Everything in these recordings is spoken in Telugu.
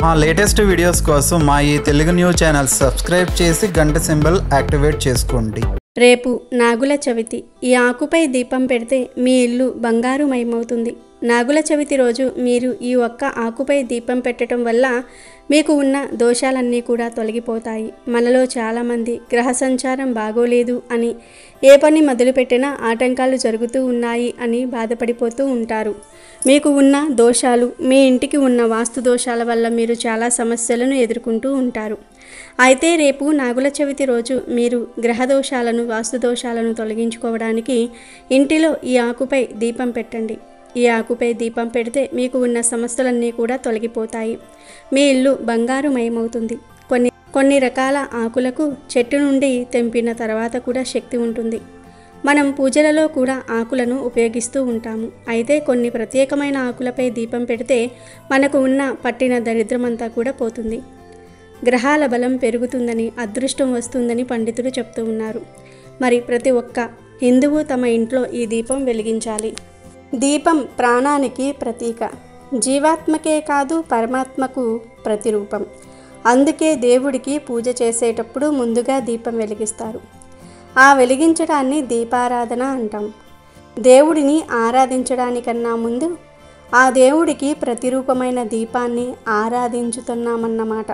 మా లేటెస్ట్ వీడియోస్ కోసం మా ఈ తెలుగు న్యూస్ ఛానల్ సబ్స్క్రైబ్ చేసి గంట సింబల్ యాక్టివేట్ చేసుకోండి రేపు నాగుల చవితి ఈ ఆకుపై దీపం పెడితే మీ ఇల్లు బంగారుమయమవుతుంది నాగుల చవితి రోజు మీరు ఈ ఒక్క ఆకుపై దీపం పెట్టడం వల్ల మీకు ఉన్న దోషాలన్నీ కూడా తొలగిపోతాయి మనలో చాలామంది గ్రహ సంచారం బాగోలేదు అని ఏ పని మొదలుపెట్టినా ఆటంకాలు జరుగుతూ ఉన్నాయి అని బాధపడిపోతూ ఉంటారు మీకు ఉన్న దోషాలు మీ ఇంటికి ఉన్న వాస్తు దోషాల వల్ల మీరు చాలా సమస్యలను ఎదుర్కొంటూ ఉంటారు అయితే రేపు నాగుల చవితి రోజు మీరు గ్రహ దోషాలను వాస్తు దోషాలను తొలగించుకోవడానికి ఇంటిలో ఈ ఆకుపై దీపం పెట్టండి ఈ ఆకుపై దీపం పెడితే మీకు ఉన్న సమస్యలన్నీ కూడా తొలగిపోతాయి మీ ఇల్లు బంగారుమయమవుతుంది కొన్ని కొన్ని రకాల ఆకులకు చెట్టు నుండి తెంపిన తర్వాత కూడా శక్తి ఉంటుంది మనం పూజలలో కూడా ఆకులను ఉపయోగిస్తూ ఉంటాము అయితే కొన్ని ప్రత్యేకమైన ఆకులపై దీపం పెడితే మనకు ఉన్న పట్టిన దరిద్రమంతా కూడా పోతుంది గ్రహాల బలం పెరుగుతుందని అదృష్టం వస్తుందని పండితులు చెప్తూ ఉన్నారు మరి ప్రతి ఒక్క హిందువు తమ ఇంట్లో ఈ దీపం వెలిగించాలి దీపం ప్రాణానికి ప్రతీక జీవాత్మకే కాదు పరమాత్మకు ప్రతిరూపం అందుకే దేవుడికి పూజ చేసేటప్పుడు ముందుగా దీపం వెలిగిస్తారు ఆ వెలిగించడాన్ని దీపారాధన అంటాం దేవుడిని ఆరాధించడానికన్నా ముందు ఆ దేవుడికి ప్రతిరూపమైన దీపాన్ని ఆరాధించుతున్నామన్నమాట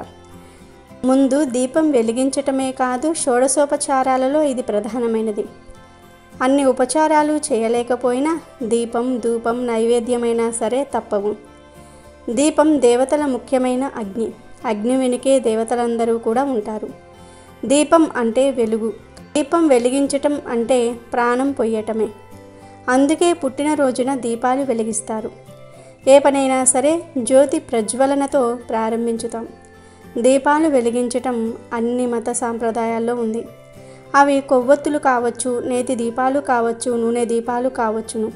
ముందు దీపం వెలిగించటమే కాదు షోడశోపచారాలలో ఇది ప్రధానమైనది అన్ని ఉపచారాలు చేయలేకపోయినా దీపం ధూపం నైవేద్యమైనా సరే తప్పవు దీపం దేవతల ముఖ్యమైన అగ్ని అగ్ని వెనుకే దేవతలందరూ కూడా ఉంటారు దీపం అంటే వెలుగు దీపం వెలిగించటం అంటే ప్రాణం పొయ్యటమే అందుకే పుట్టినరోజున దీపాలు వెలిగిస్తారు ఏ పనైనా సరే జ్యోతి ప్రజ్వలనతో ప్రారంభించుతాం దీపాలు వెలిగించటం అన్ని మత సాంప్రదాయాల్లో ఉంది అవి కొవ్వొత్తులు కావచ్చు నేతి దీపాలు కావచ్చు నూనె దీపాలు కావచ్చును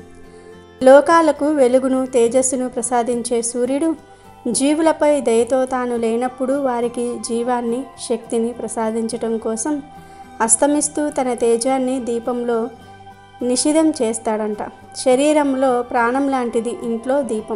లోకాలకు వెలుగును తేజస్సును ప్రసాదించే సూర్యుడు జీవులపై దయతో తాను లేనప్పుడు వారికి జీవాన్ని శక్తిని ప్రసాదించటం కోసం అస్తమిస్తూ తన తేజాన్ని దీపంలో నిషిధం చేస్తాడంట శరీరంలో ప్రాణం లాంటిది ఇంట్లో దీపం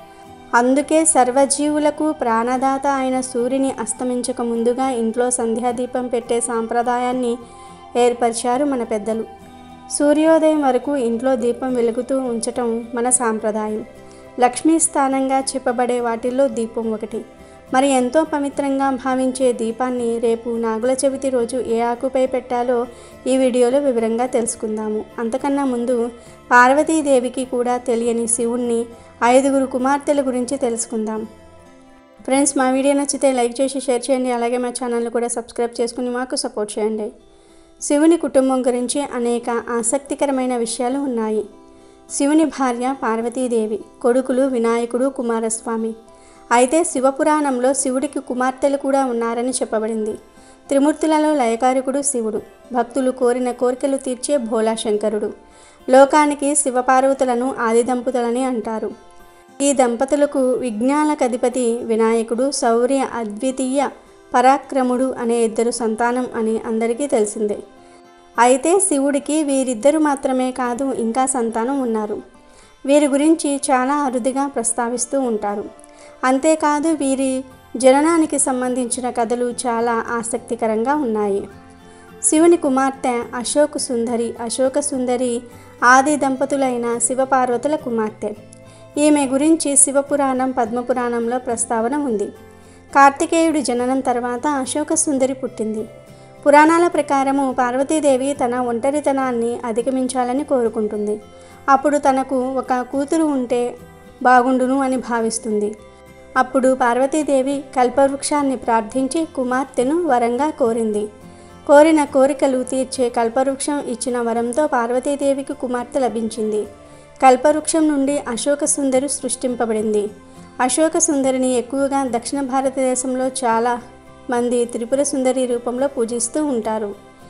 అందుకే సర్వజీవులకు ప్రాణదాత అయిన సూర్యుని అస్తమించక ముందుగా ఇంట్లో సంధ్యాదీపం పెట్టే సాంప్రదాయాన్ని ఏర్పరిచారు మన పెద్దలు సూర్యోదయం వరకు ఇంట్లో దీపం వెలుగుతూ ఉంచటం మన సాంప్రదాయం లక్ష్మీ స్థానంగా చెప్పబడే వాటిల్లో దీపం ఒకటి మరి ఎంతో పవిత్రంగా భావించే దీపాన్ని రేపు నాగుల చవితి రోజు ఏ ఆకుపై పెట్టాలో ఈ వీడియోలో వివరంగా తెలుసుకుందాము అంతకన్నా ముందు పార్వతీదేవికి కూడా తెలియని శివుణ్ణి ఐదుగురు కుమార్తెల గురించి తెలుసుకుందాం ఫ్రెండ్స్ మా వీడియో నచ్చితే లైక్ చేసి షేర్ చేయండి అలాగే మా ఛానల్ని కూడా సబ్స్క్రైబ్ చేసుకుని మాకు సపోర్ట్ చేయండి శివుని కుటుంబం గురించి అనేక ఆసక్తికరమైన విషయాలు ఉన్నాయి శివుని భార్య పార్వతీదేవి కొడుకులు వినాయకుడు కుమారస్వామి అయితే శివపురాణంలో శివుడికి కుమార్తెలు కూడా ఉన్నారని చెప్పబడింది త్రిమూర్తులలో లయకారకుడు శివుడు భక్తులు కోరిన కోరికలు తీర్చే భోలాశంకరుడు లోకానికి శివపార్వతులను ఆది దంపతులని అంటారు ఈ దంపతులకు విజ్ఞానక అధిపతి వినాయకుడు శౌర్య అద్వితీయ పరాక్రముడు అనే ఇద్దరు సంతానం అని అందరికీ తెలిసిందే అయితే శివుడికి వీరిద్దరు మాత్రమే కాదు ఇంకా సంతానం ఉన్నారు వీరి గురించి చాలా అరుదుగా ప్రస్తావిస్తూ ఉంటారు అంతేకాదు వీరి జననానికి సంబంధించిన కథలు చాలా ఆసక్తికరంగా ఉన్నాయి శివుని కుమార్తె అశోక సుందరి అశోక సుందరి ఆది దంపతులైన శివపార్వతుల కుమార్తె ఈమె గురించి శివపురాణం పద్మపురాణంలో ప్రస్తావన ఉంది కార్తికేయుడి జననం తర్వాత అశోక సుందరి పుట్టింది పురాణాల ప్రకారము పార్వతీదేవి తన ఒంటరితనాన్ని అధిగమించాలని కోరుకుంటుంది అప్పుడు తనకు ఒక కూతురు ఉంటే బాగుండును అని భావిస్తుంది అప్పుడు పార్వతీదేవి కల్పవృక్షాన్ని ప్రార్థించి కుమార్తెను వరంగా కోరింది కోరిన కోరికలు తీర్చే కల్పవృక్షం ఇచ్చిన వరంతో పార్వతీదేవికి కుమార్తె లభించింది కల్పవృక్షం నుండి అశోక సుందరి సృష్టింపబడింది అశోక సుందరిని ఎక్కువగా దక్షిణ భారతదేశంలో చాలా మంది త్రిపుర సుందరి రూపంలో పూజిస్తూ ఉంటారు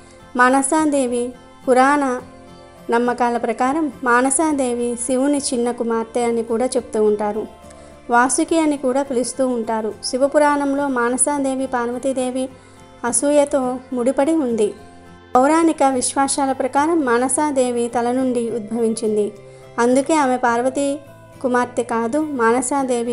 మానసాదేవి పురాణ నమ్మకాల ప్రకారం మానసాదేవి శివుని చిన్న కుమార్తె అని కూడా చెప్తూ ఉంటారు వాసుకి అని కూడా పిలుస్తూ ఉంటారు శివపురాణంలో మానసాదేవి పార్వతీదేవి అసూయతో ముడిపడి ఉంది పౌరాణిక విశ్వాసాల ప్రకారం మానసాదేవి తల నుండి ఉద్భవించింది అందుకే ఆమె పార్వతీ కుమార్తె కాదు మానసాదేవి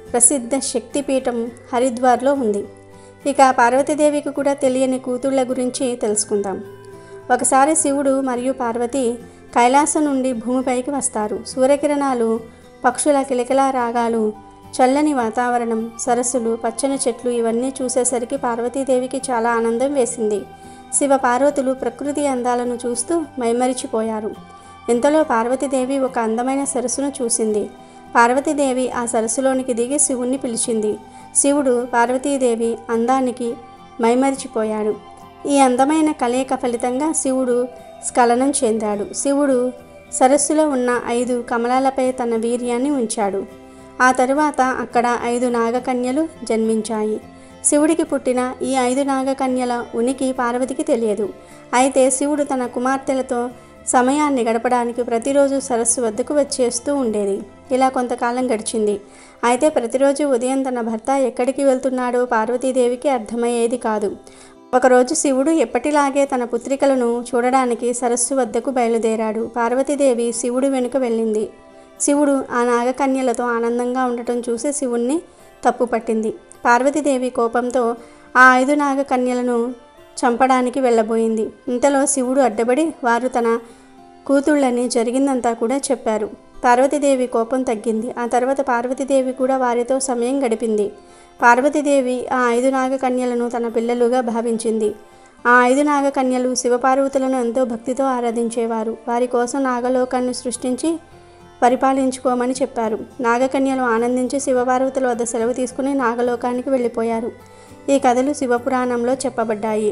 ప్రసిద్ధ శక్తిపీఠం హరిద్వార్లో ఉంది ఇక పార్వతీదేవికి కూడా తెలియని కూతుళ్ళ గురించి తెలుసుకుందాం ఒకసారి శివుడు మరియు పార్వతి కైలాసం నుండి భూమిపైకి వస్తారు సూర్యకిరణాలు పక్షుల కిలకిలా రాగాలు చల్లని వాతావరణం సరస్సులు పచ్చని చెట్లు ఇవన్నీ చూసేసరికి పార్వతీదేవికి చాలా ఆనందం వేసింది శివ పార్వతులు ప్రకృతి అందాలను చూస్తూ మైమరిచిపోయారు ఇంతలో పార్వతీదేవి ఒక అందమైన సరస్సును చూసింది పార్వతీదేవి ఆ సరస్సులోనికి దిగి శివుణ్ణి పిలిచింది శివుడు పార్వతీదేవి అందానికి మైమరిచిపోయాడు ఈ అందమైన కలయిక ఫలితంగా శివుడు స్ఖలనం చెందాడు శివుడు సరస్సులో ఉన్న ఐదు కమలాలపై తన వీర్యాన్ని ఉంచాడు ఆ తరువాత అక్కడ ఐదు నాగకన్యలు జన్మించాయి శివుడికి పుట్టిన ఈ ఐదు నాగకన్యల ఉనికి పార్వతికి తెలియదు అయితే శివుడు తన కుమార్తెలతో సమయాన్ని గడపడానికి ప్రతిరోజు సరస్సు వద్దకు వచ్చేస్తూ ఉండేది ఇలా కొంతకాలం గడిచింది అయితే ప్రతిరోజు ఉదయం తన భర్త ఎక్కడికి వెళ్తున్నాడో పార్వతీదేవికి అర్థమయ్యేది కాదు ఒకరోజు శివుడు ఎప్పటిలాగే తన పుత్రికలను చూడడానికి సరస్సు వద్దకు బయలుదేరాడు పార్వతీదేవి శివుడు వెనుక వెళ్ళింది శివుడు ఆ నాగకన్యలతో ఆనందంగా ఉండటం చూసి శివుణ్ణి తప్పుపట్టింది పార్వతీదేవి కోపంతో ఆ ఐదు నాగకన్యలను చంపడానికి వెళ్ళబోయింది ఇంతలో శివుడు అడ్డబడి వారు తన కూతుళ్ళని జరిగిందంతా కూడా చెప్పారు పార్వతీదేవి కోపం తగ్గింది ఆ తర్వాత పార్వతీదేవి కూడా వారితో సమయం గడిపింది పార్వతీదేవి ఆ ఐదు నాగకన్యలను తన పిల్లలుగా భావించింది ఆ ఐదు నాగకన్యలు శివపార్వతులను ఎంతో భక్తితో ఆరాధించేవారు వారి కోసం నాగలోకాన్ని సృష్టించి పరిపాలించుకోమని చెప్పారు నాగకన్యలు ఆనందించి శివపార్వతుల వద్ద సెలవు తీసుకుని నాగలోకానికి వెళ్ళిపోయారు ఈ కథలు శివపురాణంలో చెప్పబడ్డాయి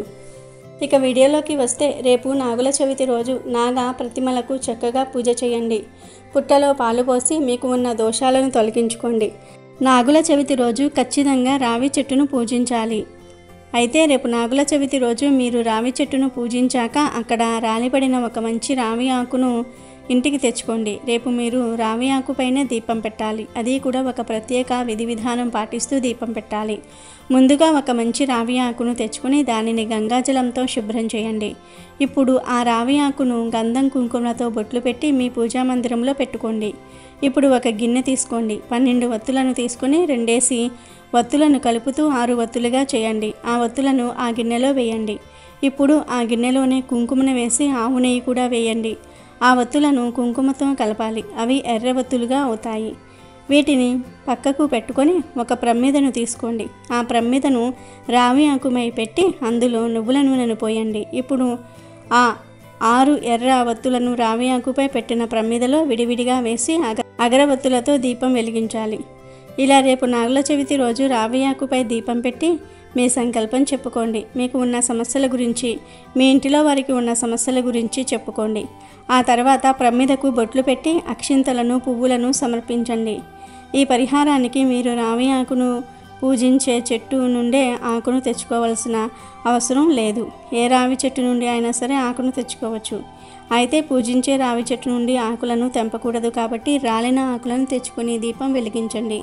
ఇక వీడియోలోకి వస్తే రేపు నాగుల చవితి రోజు నాగ ప్రతిమలకు చక్కగా పూజ చేయండి పుట్టలో పాలు పోసి మీకు ఉన్న దోషాలను తొలగించుకోండి నాగుల చవితి రోజు ఖచ్చితంగా రావి చెట్టును పూజించాలి అయితే రేపు నాగుల చవితి రోజు మీరు రావి చెట్టును పూజించాక అక్కడ రాలిపడిన ఒక మంచి రావి ఆకును ఇంటికి తెచ్చుకోండి రేపు మీరు రావి ఆకుపైనే దీపం పెట్టాలి అది కూడా ఒక ప్రత్యేక విధి విధానం పాటిస్తూ దీపం పెట్టాలి ముందుగా ఒక మంచి రావి ఆకును తెచ్చుకొని దానిని గంగాజలంతో శుభ్రం చేయండి ఇప్పుడు ఆ రావి ఆకును గంధం కుంకుమలతో బొట్లు పెట్టి మీ పూజా మందిరంలో పెట్టుకోండి ఇప్పుడు ఒక గిన్నె తీసుకోండి పన్నెండు వత్తులను తీసుకొని రెండేసి వత్తులను కలుపుతూ ఆరు వత్తులుగా చేయండి ఆ వత్తులను ఆ గిన్నెలో వేయండి ఇప్పుడు ఆ గిన్నెలోనే కుంకుమను వేసి ఆవు నెయ్యి కూడా వేయండి ఆ వత్తులను కుంకుమతో కలపాలి అవి ఎర్ర వత్తులుగా అవుతాయి వీటిని పక్కకు పెట్టుకొని ఒక ప్రమ్మిదను తీసుకోండి ఆ ప్రమ్మిదను రావి ఆకుమై పెట్టి అందులో నువ్వుల నూనెను పోయండి ఇప్పుడు ఆ ఆరు ఎర్ర వత్తులను రావి ఆకుపై పెట్టిన ప్రమ్మిదలో విడివిడిగా వేసి అగ అగరవత్తులతో దీపం వెలిగించాలి ఇలా రేపు నాగుల చవితి రోజు రావి ఆకుపై దీపం పెట్టి మీ సంకల్పం చెప్పుకోండి మీకు ఉన్న సమస్యల గురించి మీ ఇంటిలో వారికి ఉన్న సమస్యల గురించి చెప్పుకోండి ఆ తర్వాత ప్రమిదకు బొట్లు పెట్టి అక్షింతలను పువ్వులను సమర్పించండి ఈ పరిహారానికి మీరు రావి ఆకును పూజించే చెట్టు నుండే ఆకును తెచ్చుకోవాల్సిన అవసరం లేదు ఏ రావి చెట్టు నుండి అయినా సరే ఆకును తెచ్చుకోవచ్చు అయితే పూజించే రావి చెట్టు నుండి ఆకులను తెంపకూడదు కాబట్టి రాలిన ఆకులను తెచ్చుకొని దీపం వెలిగించండి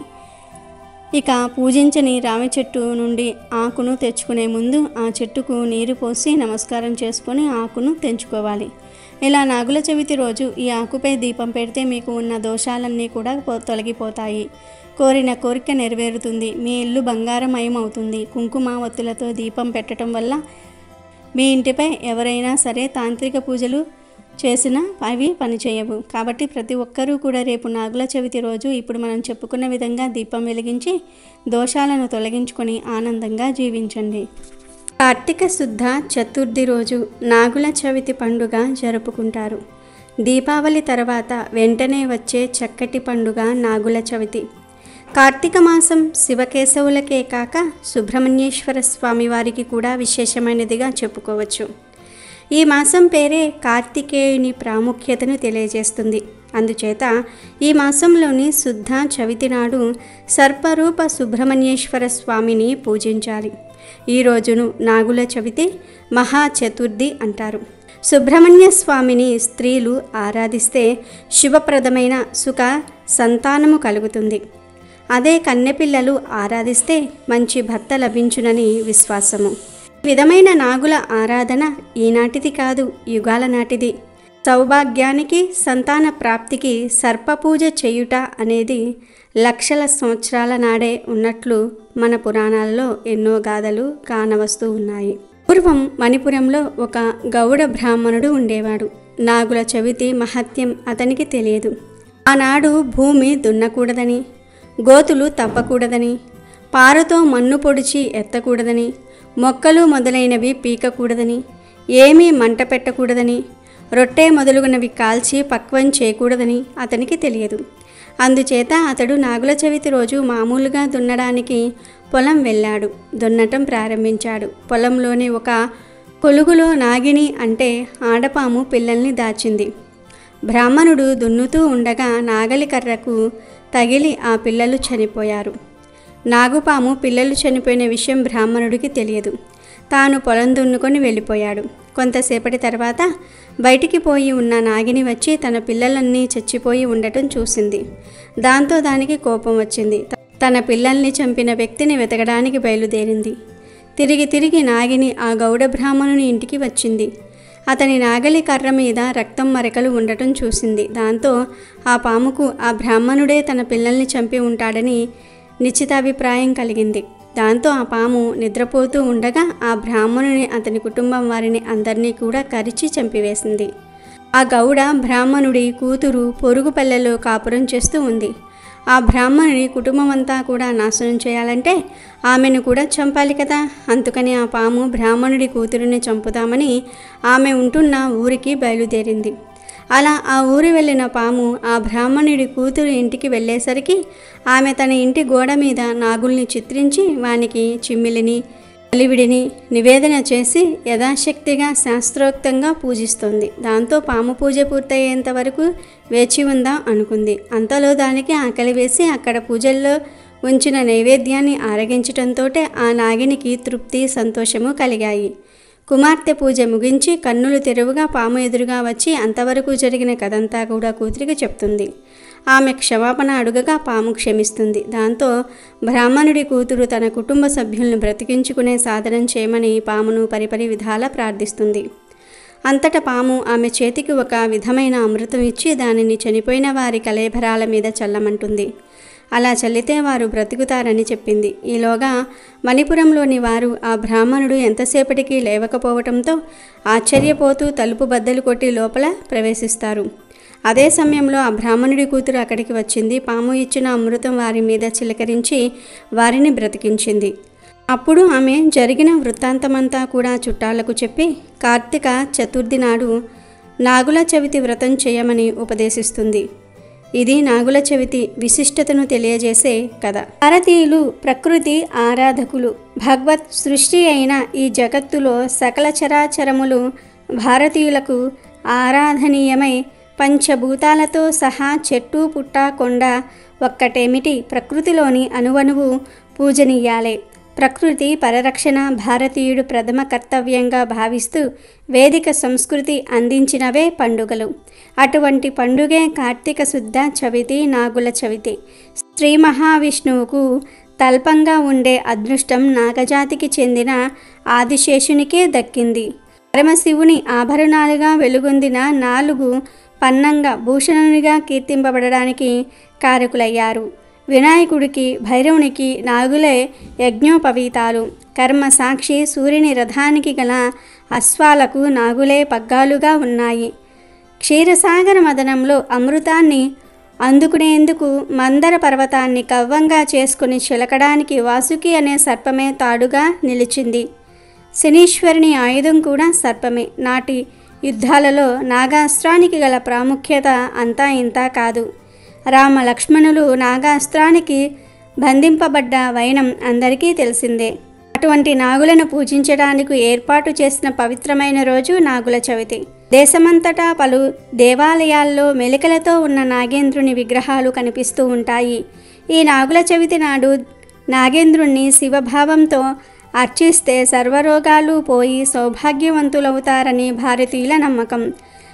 ఇక పూజించని రావి చెట్టు నుండి ఆకును తెచ్చుకునే ముందు ఆ చెట్టుకు నీరు పోసి నమస్కారం చేసుకొని ఆకును తెంచుకోవాలి ఇలా నాగుల చవితి రోజు ఈ ఆకుపై దీపం పెడితే మీకు ఉన్న దోషాలన్నీ కూడా పో- తొలగిపోతాయి కోరిన కోరిక నెరవేరుతుంది మీ ఇల్లు బంగారమయం అవుతుంది కుంకుమ ఒత్తులతో దీపం పెట్టడం వల్ల మీ ఇంటిపై ఎవరైనా సరే తాంత్రిక పూజలు చేసినా అవి పనిచేయవు కాబట్టి ప్రతి ఒక్కరూ కూడా రేపు నాగుల చవితి రోజు ఇప్పుడు మనం చెప్పుకున్న విధంగా దీపం వెలిగించి దోషాలను తొలగించుకొని ఆనందంగా జీవించండి కార్తీక శుద్ధ చతుర్థి రోజు నాగుల చవితి పండుగ జరుపుకుంటారు దీపావళి తర్వాత వెంటనే వచ్చే చక్కటి పండుగ నాగుల చవితి కార్తీక మాసం శివకేశవులకే కాక సుబ్రహ్మణ్యేశ్వర స్వామి వారికి కూడా విశేషమైనదిగా చెప్పుకోవచ్చు ఈ మాసం పేరే కార్తికేయుని ప్రాముఖ్యతను తెలియజేస్తుంది అందుచేత ఈ మాసంలోని శుద్ధ చవితి నాడు సర్పరూప సుబ్రహ్మణ్యేశ్వర స్వామిని పూజించాలి ఈ రోజును నాగుల చవితి మహా చతుర్థి అంటారు సుబ్రహ్మణ్య స్వామిని స్త్రీలు ఆరాధిస్తే శుభప్రదమైన సుఖ సంతానము కలుగుతుంది అదే కన్నెపిల్లలు ఆరాధిస్తే మంచి భర్త లభించునని విశ్వాసము ఈ విధమైన నాగుల ఆరాధన ఈనాటిది కాదు యుగాల నాటిది సౌభాగ్యానికి సంతాన ప్రాప్తికి సర్పపూజ చేయుట అనేది లక్షల సంవత్సరాల నాడే ఉన్నట్లు మన పురాణాల్లో ఎన్నో గాథలు కానవస్తూ ఉన్నాయి పూర్వం మణిపురంలో ఒక గౌడ బ్రాహ్మణుడు ఉండేవాడు నాగుల చవితి మహత్యం అతనికి తెలియదు ఆనాడు భూమి దున్నకూడదని గోతులు తవ్వకూడదని పారతో మన్ను పొడిచి ఎత్తకూడదని మొక్కలు మొదలైనవి పీకకూడదని ఏమీ మంట పెట్టకూడదని రొట్టె మొదలుగునవి కాల్చి పక్వం చేయకూడదని అతనికి తెలియదు అందుచేత అతడు నాగుల చవితి రోజు మామూలుగా దున్నడానికి పొలం వెళ్ళాడు దున్నటం ప్రారంభించాడు పొలంలోని ఒక కొలుగులో నాగిని అంటే ఆడపాము పిల్లల్ని దాచింది బ్రాహ్మణుడు దున్నుతూ ఉండగా నాగలి కర్రకు తగిలి ఆ పిల్లలు చనిపోయారు నాగుపాము పిల్లలు చనిపోయిన విషయం బ్రాహ్మణుడికి తెలియదు తాను పొలం దున్నుకొని వెళ్ళిపోయాడు కొంతసేపటి తర్వాత బయటికి పోయి ఉన్న నాగిని వచ్చి తన పిల్లలన్నీ చచ్చిపోయి ఉండటం చూసింది దాంతో దానికి కోపం వచ్చింది తన పిల్లల్ని చంపిన వ్యక్తిని వెతకడానికి బయలుదేరింది తిరిగి తిరిగి నాగిని ఆ గౌడ బ్రాహ్మణుని ఇంటికి వచ్చింది అతని నాగలి కర్ర మీద రక్తం మరకలు ఉండటం చూసింది దాంతో ఆ పాముకు ఆ బ్రాహ్మణుడే తన పిల్లల్ని చంపి ఉంటాడని నిశ్చితాభిప్రాయం కలిగింది దాంతో ఆ పాము నిద్రపోతూ ఉండగా ఆ బ్రాహ్మణుని అతని కుటుంబం వారిని అందరినీ కూడా కరిచి చంపివేసింది ఆ గౌడ బ్రాహ్మణుడి కూతురు పొరుగు పల్లెలో కాపురం చేస్తూ ఉంది ఆ బ్రాహ్మణుని కుటుంబం అంతా కూడా నాశనం చేయాలంటే ఆమెను కూడా చంపాలి కదా అందుకని ఆ పాము బ్రాహ్మణుడి కూతురుని చంపుతామని ఆమె ఉంటున్న ఊరికి బయలుదేరింది అలా ఆ ఊరు వెళ్ళిన పాము ఆ బ్రాహ్మణుడి కూతురు ఇంటికి వెళ్ళేసరికి ఆమె తన ఇంటి గోడ మీద నాగుల్ని చిత్రించి వానికి చిమ్మిలిని బలివిడిని నివేదన చేసి యథాశక్తిగా శాస్త్రోక్తంగా పూజిస్తోంది దాంతో పాము పూజ పూర్తయ్యేంత వరకు వేచి ఉందా అనుకుంది అంతలో దానికి ఆకలి వేసి అక్కడ పూజల్లో ఉంచిన నైవేద్యాన్ని ఆరగించటంతో ఆ నాగినికి తృప్తి సంతోషము కలిగాయి కుమార్తె పూజ ముగించి కన్నులు తెరువుగా పాము ఎదురుగా వచ్చి అంతవరకు జరిగిన కథంతా కూడా కూతురికి చెప్తుంది ఆమె క్షమాపణ అడుగగా పాము క్షమిస్తుంది దాంతో బ్రాహ్మణుడి కూతురు తన కుటుంబ సభ్యులను బ్రతికించుకునే సాధనం చేయమని పామును పరిపరి విధాల ప్రార్థిస్తుంది అంతటా పాము ఆమె చేతికి ఒక విధమైన అమృతం ఇచ్చి దానిని చనిపోయిన వారి కలేభరాల మీద చల్లమంటుంది అలా చల్లితే వారు బ్రతుకుతారని చెప్పింది ఈలోగా మణిపురంలోని వారు ఆ బ్రాహ్మణుడు ఎంతసేపటికి లేవకపోవటంతో ఆశ్చర్యపోతూ తలుపు బద్దలు కొట్టి లోపల ప్రవేశిస్తారు అదే సమయంలో ఆ బ్రాహ్మణుడి కూతురు అక్కడికి వచ్చింది పాము ఇచ్చిన అమృతం వారి మీద చిలకరించి వారిని బ్రతికించింది అప్పుడు ఆమె జరిగిన వృత్తాంతమంతా కూడా చుట్టాలకు చెప్పి కార్తీక చతుర్థి నాడు నాగుల చవితి వ్రతం చేయమని ఉపదేశిస్తుంది ఇది నాగుల చవితి విశిష్టతను తెలియజేసే కథ భారతీయులు ప్రకృతి ఆరాధకులు భగవత్ సృష్టి అయిన ఈ జగత్తులో సకల చరాచరములు భారతీయులకు ఆరాధనీయమై పంచభూతాలతో సహా చెట్టు పుట్ట కొండ ఒక్కటేమిటి ప్రకృతిలోని అణువణువు పూజనీయాలే ప్రకృతి పరిరక్షణ భారతీయుడు ప్రథమ కర్తవ్యంగా భావిస్తూ వేదిక సంస్కృతి అందించినవే పండుగలు అటువంటి పండుగే కార్తీక శుద్ధ చవితి నాగుల చవితి శ్రీ మహావిష్ణువుకు తల్పంగా ఉండే అదృష్టం నాగజాతికి చెందిన ఆదిశేషునికే దక్కింది పరమశివుని ఆభరణాలుగా వెలుగొందిన నాలుగు పన్నంగా భూషణునిగా కీర్తింపబడడానికి కారకులయ్యారు వినాయకుడికి భైరవునికి నాగులే యజ్ఞోపవీతాలు కర్మ సాక్షి సూర్యుని రథానికి గల అశ్వాలకు నాగులే పగ్గాలుగా ఉన్నాయి క్షీరసాగర మదనంలో అమృతాన్ని అందుకునేందుకు మందర పర్వతాన్ని కవ్వంగా చేసుకుని చిలకడానికి వాసుకి అనే సర్పమే తాడుగా నిలిచింది శనీశ్వరుని ఆయుధం కూడా సర్పమే నాటి యుద్ధాలలో నాగాస్త్రానికి గల ప్రాముఖ్యత అంతా ఇంతా కాదు రామ లక్ష్మణులు నాగాస్త్రానికి బంధింపబడ్డ వైనం అందరికీ తెలిసిందే అటువంటి నాగులను పూజించడానికి ఏర్పాటు చేసిన పవిత్రమైన రోజు నాగుల చవితి దేశమంతటా పలు దేవాలయాల్లో మెలికలతో ఉన్న నాగేంద్రుని విగ్రహాలు కనిపిస్తూ ఉంటాయి ఈ నాగుల చవితి నాడు నాగేంద్రుణ్ణి శివభావంతో అర్చిస్తే సర్వరోగాలు పోయి సౌభాగ్యవంతులవుతారని భారతీయుల నమ్మకం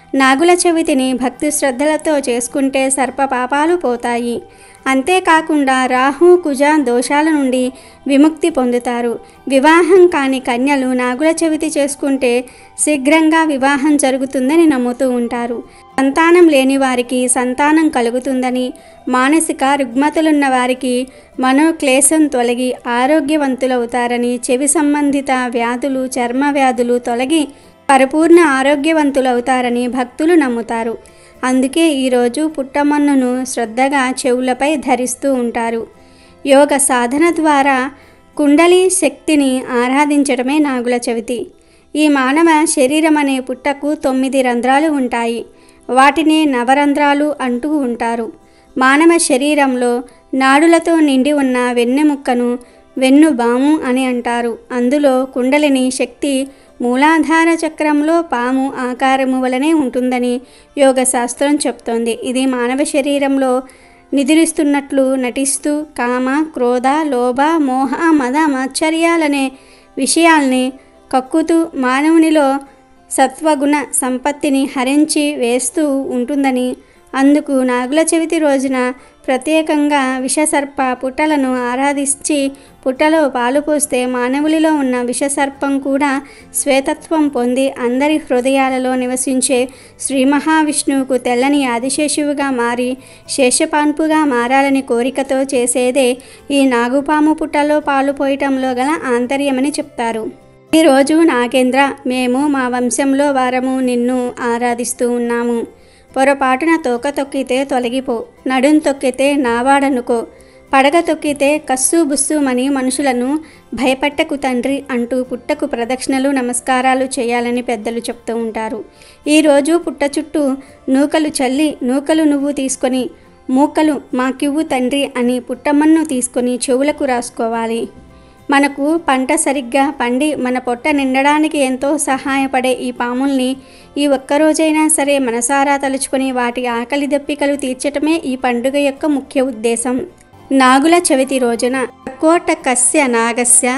నాగుల చవితిని భక్తి శ్రద్ధలతో చేసుకుంటే సర్ప పాపాలు పోతాయి అంతేకాకుండా రాహు కుజ దోషాల నుండి విముక్తి పొందుతారు వివాహం కాని కన్యలు నాగుల చవితి చేసుకుంటే శీఘ్రంగా వివాహం జరుగుతుందని నమ్ముతూ ఉంటారు సంతానం లేని వారికి సంతానం కలుగుతుందని మానసిక రుగ్మతలున్న వారికి మనోక్లేశం తొలగి ఆరోగ్యవంతులవుతారని చెవి సంబంధిత వ్యాధులు చర్మ వ్యాధులు తొలగి పరిపూర్ణ ఆరోగ్యవంతులవుతారని భక్తులు నమ్ముతారు అందుకే ఈరోజు పుట్టమన్నును శ్రద్ధగా చెవులపై ధరిస్తూ ఉంటారు యోగ సాధన ద్వారా కుండలి శక్తిని ఆరాధించడమే నాగుల చవితి ఈ మానవ శరీరం అనే పుట్టకు తొమ్మిది రంధ్రాలు ఉంటాయి వాటిని నవరంధ్రాలు అంటూ ఉంటారు మానవ శరీరంలో నాడులతో నిండి ఉన్న వెన్నెముక్కను వెన్నుబాము అని అంటారు అందులో కుండలిని శక్తి మూలాధార చక్రంలో పాము ఆకారము వలనే ఉంటుందని యోగ శాస్త్రం చెప్తోంది ఇది మానవ శరీరంలో నిద్రిస్తున్నట్లు నటిస్తూ కామ క్రోధ లోభ మోహ మద మాశ్చర్యాలనే విషయాల్ని కక్కుతూ మానవునిలో సత్వగుణ సంపత్తిని హరించి వేస్తూ ఉంటుందని అందుకు నాగుల చవితి రోజున ప్రత్యేకంగా విషసర్ప పుట్టలను ఆరాధించి పుట్టలో పాలు పోస్తే మానవులిలో ఉన్న విషసర్పం కూడా శ్వేతత్వం పొంది అందరి హృదయాలలో నివసించే శ్రీ మహావిష్ణువుకు తెల్లని ఆదిశేషువుగా మారి శేషపాన్పుగా మారాలని కోరికతో చేసేదే ఈ నాగుపాము పుట్టలో పాలు పోయటంలో గల ఆంతర్యమని చెప్తారు ఈరోజు నాగేంద్ర మేము మా వంశంలో వారము నిన్ను ఆరాధిస్తూ ఉన్నాము పొరపాటున తోక తొక్కితే తొలగిపో నడుం తొక్కితే నావాడనుకో పడగ తొక్కితే కస్సు బుస్సుమని మనుషులను భయపెట్టకు తండ్రి అంటూ పుట్టకు ప్రదక్షిణలు నమస్కారాలు చేయాలని పెద్దలు చెప్తూ ఉంటారు ఈరోజు పుట్ట చుట్టూ నూకలు చల్లి నూకలు నువ్వు తీసుకొని మూకలు మాకివ్వు తండ్రి అని పుట్టమ్మన్ను తీసుకొని చెవులకు రాసుకోవాలి మనకు పంట సరిగ్గా పండి మన పొట్ట నిండడానికి ఎంతో సహాయపడే ఈ పాముల్ని ఈ ఒక్కరోజైనా సరే మనసారా తలుచుకొని వాటి ఆకలి దప్పికలు తీర్చటమే ఈ పండుగ యొక్క ముఖ్య ఉద్దేశం నాగుల చవితి రోజున కోట కస్య నాగస్య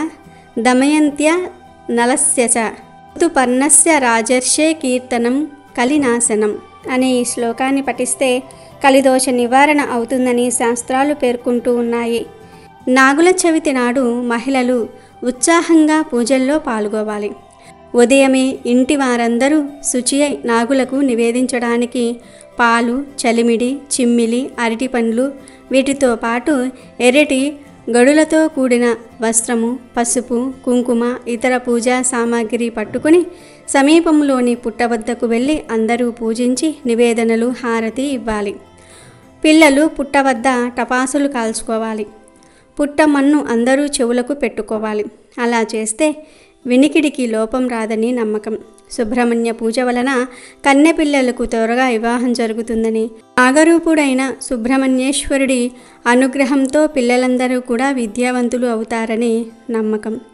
దమయంత్య నలస్య చ ఋతుపర్ణస్య రాజర్షే కీర్తనం కలినాశనం అనే ఈ శ్లోకాన్ని పఠిస్తే కలిదోష నివారణ అవుతుందని శాస్త్రాలు పేర్కొంటూ ఉన్నాయి నాగుల చవితి నాడు మహిళలు ఉత్సాహంగా పూజల్లో పాల్గొవాలి ఉదయమే ఇంటి వారందరూ శుచి అయి నాగులకు నివేదించడానికి పాలు చలిమిడి చిమ్మిలి అరటి పండ్లు వీటితో పాటు ఎర్రటి గడులతో కూడిన వస్త్రము పసుపు కుంకుమ ఇతర పూజా సామాగ్రి పట్టుకుని సమీపంలోని పుట్ట వద్దకు వెళ్ళి అందరూ పూజించి నివేదనలు హారతి ఇవ్వాలి పిల్లలు పుట్ట వద్ద టపాసులు కాల్చుకోవాలి పుట్టమన్ను అందరూ చెవులకు పెట్టుకోవాలి అలా చేస్తే వినికిడికి లోపం రాదని నమ్మకం సుబ్రహ్మణ్య పూజ వలన కన్నె పిల్లలకు త్వరగా వివాహం జరుగుతుందని నాగరూపుడైన సుబ్రహ్మణ్యేశ్వరుడి అనుగ్రహంతో పిల్లలందరూ కూడా విద్యావంతులు అవుతారని నమ్మకం